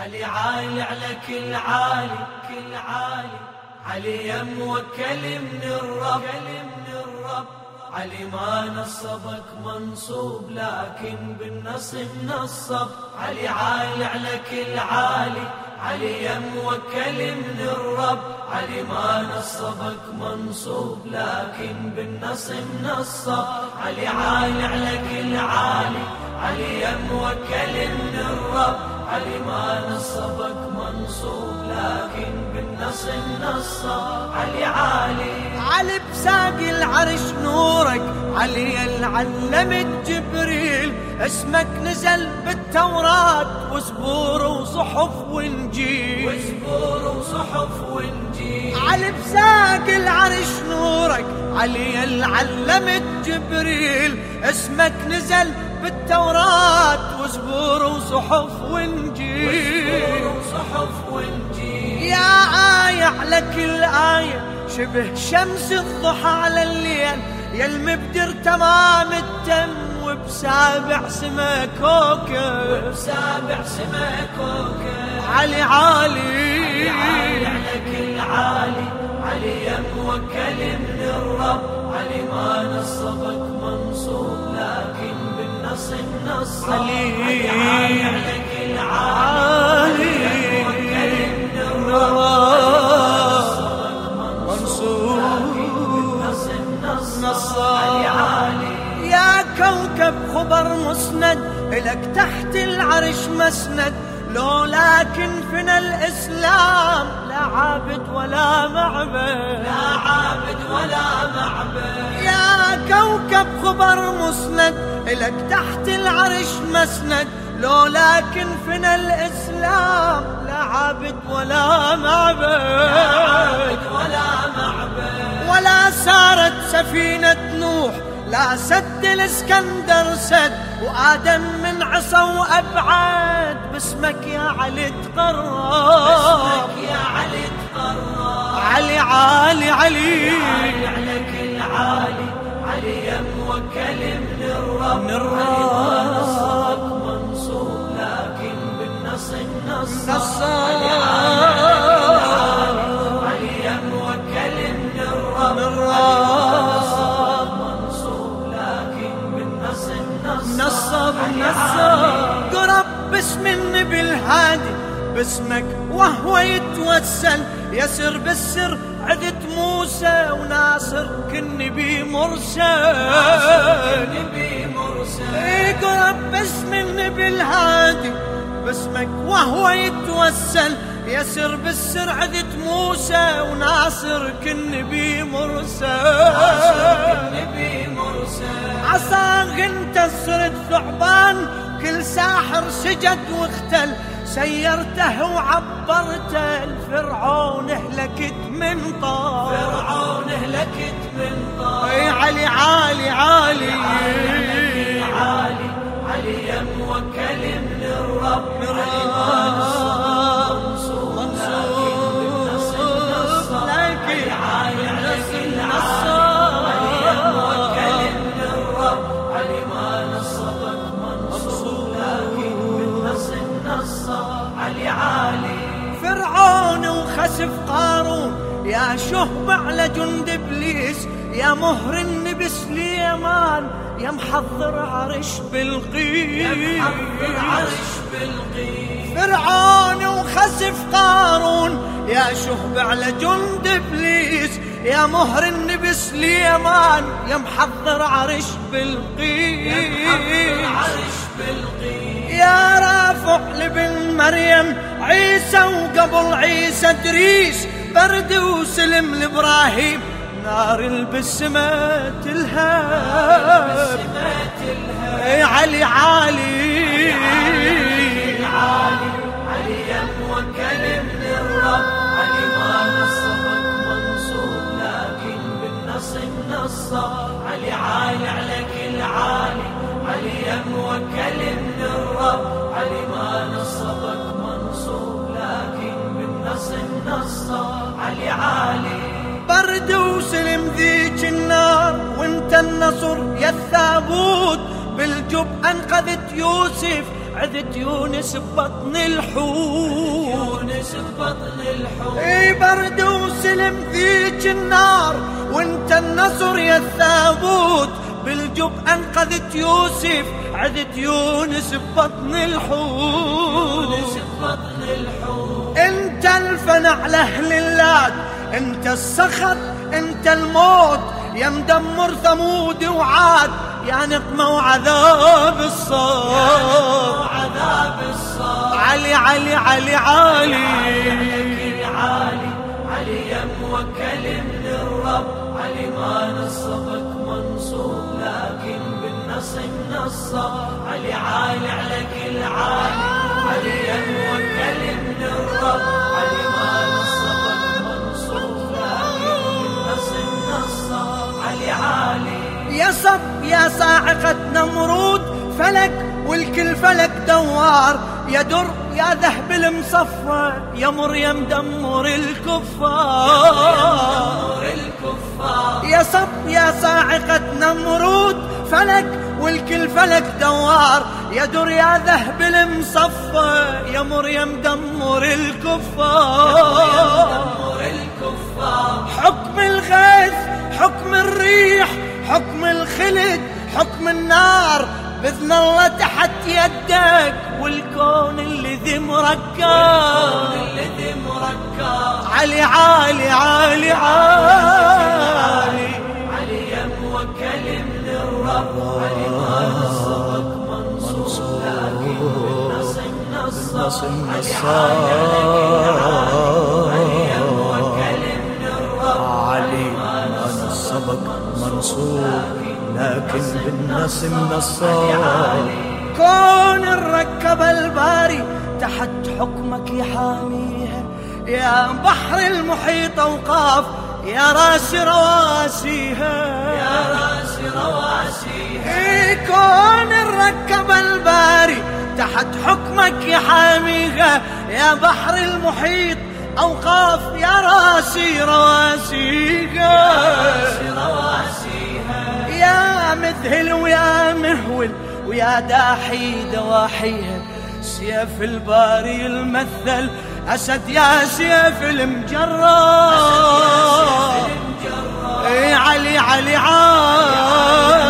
علي عالي على كل عالي كل عالي علي موكل من الرب من الرب علي ما نصبك منصوب لكن بالنصب نصب علي عالي على كل عالي علي موكل من الرب علي ما نصبك منصوب لكن بالنصب نصب علي عالي على كل عالي علي موكل من الرب علي ما نصبك منصوب لكن بالنصب نصب علي عالي علي بساقي العرش نورك علي العلمت جبريل اسمك نزل بالتوراة وزبور وصحف وانجيل وزبور وصحف وانجيل علي بساقي العرش نورك علي العلمت جبريل اسمك نزل بالتوراة وزبور وصحف وانجيل وصحف وانجيل يا آية على كل آية شبه شمس الضحى على الليل يا المبدر تمام التم وبسابع سما كوكب وبسابع سما كوكب علي عالي علي على كل عالي علي موكل من الرب علي ما نصبك منصوب لكن بالنصب نصب علي على كل عالي موكل من الرب يا كوكب خبر مسند إلك تحت العرش مسند لو لكن فينا الإسلام لا عابد ولا معبد لا عابد ولا معبد يا كوكب خبر مسند إلك تحت العرش مسند لو لكن فينا الإسلام لا عابد ولا معبد عابد ولا معبد ولا سارت سفينة نوح لا سد الاسكندر سد وآدم من عصا وأبعد باسمك يا علي تقرب باسمك يا علي تقرب علي عالي علي علي على كل عالي علي يا موكل من الرب من الرب. علي ما نصبك منصوب لكن بالنصب نصب نصب. علي عالي علي يا موكل من الرب من علي ما الرب. نصبك منصوب لكن بالنصب نصب نصب علي نصب عالي. قرب باسم النبي الهادي باسمك وهو يتوسل يسر بالسر عدت موسى وناصر كالنبي مرسل نبي مرسل يقرب باسم النبي الهادي باسمك وهو يتوسل يسر بالسر عدت موسى وناصر كالنبي مرسل نبي مرسل عصاك انت صرت ثعبان كل ساحر سجد واختل سيرته وعبرته الفرعون اهلكت من طار فرعون هلكت من طار اي علي عالي عالي عالي علي يا موكل من الرب علي ما نصب منصوب لكن عالي على كل نصر علي يا موكل من الرب علي ما نصبك منصوب لكن بالنصب نصب علي عالي فرعون وخسف قارون يا شهب على جند ابليس يا مهر النبي سليمان يا محضر عرش بالقيس حضر عرش بالقيس فرعون وخسف قارون يا شهب على جند ابليس يا مهر النبي سليمان يا محضر عرش بالقيس حضر عرش بالقيس يا رافع لبن مريم عيسى وقبل عيسى ادريس برد وسلم لابراهيم نار البسمة تلهب سمات الهوى اي علي عالي العالي علي يا موكل من الرب علي ما نصبك منصوب لكن بالنصب نصب علي عالي على كل عالي علي يا موكل من الرب علي ما نصبك منصوب لكن بالنصب نصب علي عالي برد وسلم ذيك النار وانت النصر يا الثابوت بالجب انقذت يوسف عذت يونس ببطن الحوت بطن الحوت اي برد وسلم ذيك النار وانت النصر يا الثابوت بالجب انقذت يوسف عدت يونس ببطن الحوت يونس ببطن الحوت انت الفنع لاهل اللات انت السخط انت الموت يا مدمر ثمود وعاد يا نقمة وعذاب الصار وعذاب الصار علي علي علي علي علي علي علي يا موكل من الرب علي ما نصبك منصوب لكن بالنصب نصب علي عالي على كل عالي علي يا موكل من الرب علي ما نصبك منصوب لكن بالنصب نصب علي عالي يا صب يا صاعقة نمرود فلك والكل فلك دوار يا در يا ذهب المصفى يا مريم دمر الكفار نور الكفار يا صب يا صاعقة نمرود فلك والكل فلك دوار يا در يا ذهب المصفى يا مريم دمر الكفار نور الكفار حكم الغيث حكم الريح حكم الخلد حكم النار بإذن الله تحت يدك والكون اللي ذي مركب الذي مركب علي عالي عالي عالي علي يا موكل من الرب علي ما نصبك منصور لكن بالنصب نصب علي عالي علي يا موكل من الرب علي نصبك منصور لكن بالنصب نصار كون الركب الباري تحت حكمك يحاميها يا بحر المحيط اوقاف يا راس رواسيها يا راس رواسيها إيه كون الركب الباري تحت حكمك يحاميها يا بحر المحيط أوقاف يا راسي رواسيها راس رواسيها يا مذهل ويا مهول ويا داحي دواحيها سيف الباري المثل أسد يا سيف المجرد المجرد إي علي علي عالي